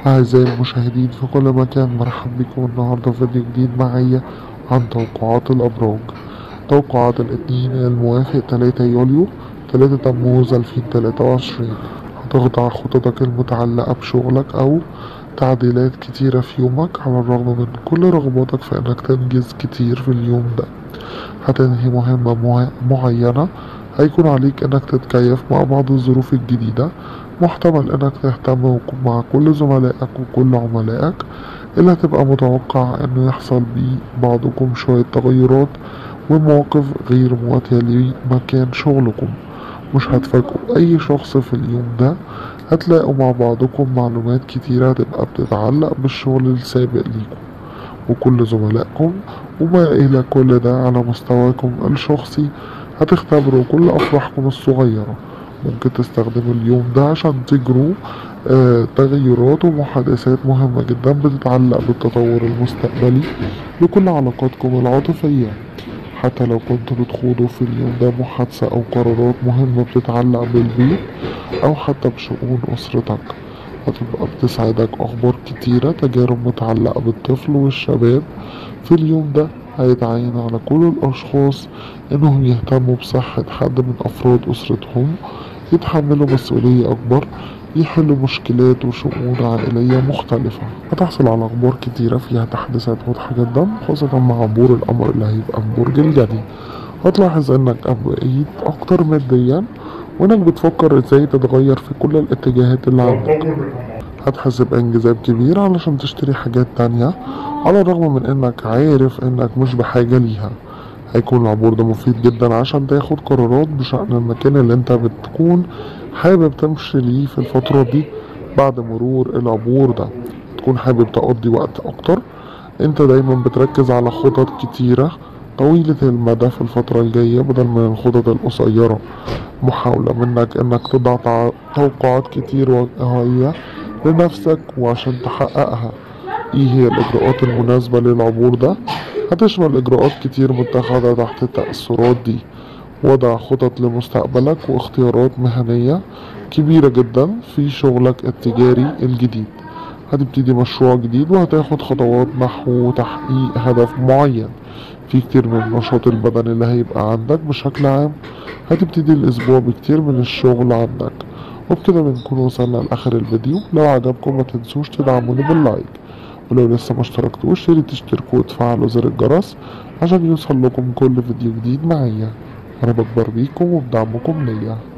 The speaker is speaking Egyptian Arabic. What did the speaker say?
أعزائي المشاهدين في كل مكان مرحب بكم النهاردة في فيديو جديد معايا عن توقعات الأبراج توقعات الاثنين الموافق 3 يوليو 3 تموز 2023 هتخضع خططك المتعلقة بشغلك أو تعديلات كتيرة في يومك على الرغم من كل رغباتك في إنك تنجز كتير في اليوم ده هتنهي مهمة مه- معينة هيكون عليك إنك تتكيف مع بعض الظروف الجديدة محتمل إنك تهتم وك- مع كل زملائك وكل عملائك اللي هتبقى متوقع إنه يحصل بيه بعضكم شوية تغيرات ومواقف غير مواتية لمكان شغلكم مش هتفاجئوا أي شخص في اليوم ده هتلاقوا مع بعضكم معلومات كتيرة هتبقى بتتعلق بالشغل السابق ليكم وكل زملائكم وما إلى كل ده على مستواكم الشخصي هتختبروا كل أفراحكم الصغيرة ممكن تستخدموا اليوم ده عشان تجروا آه تغيرات ومحادثات مهمة جدا بتتعلق بالتطور المستقبلي لكل علاقاتكم العاطفية حتى لو كنتوا بتخوضوا في اليوم ده محادثة أو قرارات مهمة بتتعلق بالبيت أو حتى بشؤون أسرتك هتبقى بتسعدك أخبار كتيرة تجارب متعلقة بالطفل والشباب في اليوم ده هيتعين على كل الأشخاص إنهم يهتموا بصحة حد من أفراد أسرتهم يتحملوا مسؤولية أكبر يحلوا مشكلات وشؤون عائلية مختلفة هتحصل على أخبار كتيرة فيها تحديثات واضحة جدا خاصة مع عبور القمر اللي هيبقى في برج الجدي هتلاحظ إنك بقيت أكتر ماديا وإنك بتفكر إزاي تتغير في كل الاتجاهات اللي عندك هتحس بانجذاب كبير علشان تشتري حاجات تانية على الرغم من انك عارف انك مش بحاجة ليها هيكون العبور ده مفيد جدا عشان تاخد قرارات بشأن المكان اللي انت بتكون حابب تمشي ليه في الفترة دي بعد مرور العبور ده تكون حابب تقضي وقت اكتر انت دايما بتركز على خطط كتيرة طويلة المدى في الفترة الجاية بدل من الخطط القصيرة محاولة منك انك تضع تع- توقعات كتير واقعية لنفسك وعشان تحققها ايه هي الاجراءات المناسبة للعبور ده هتشمل اجراءات كتير متخذة تحت التأثرات دي وضع خطط لمستقبلك واختيارات مهنية كبيرة جدا في شغلك التجاري الجديد هتبتدي مشروع جديد وهتاخد خطوات نحو تحقيق هدف معين في كتير من النشاط البدني اللي هيبقى عندك بشكل عام هتبتدي الأسبوع بكتير من الشغل عندك وبكده بنكون وصلنا لآخر الفيديو لو عجبكم ما تنسوش تدعموني باللايك ولو لسه ما اشتركتوش ياريت تشتركوا وتفعلوا زر الجرس عشان يوصل لكم كل فيديو جديد معايا أنا بكبر بيكم وبدعمكم ليا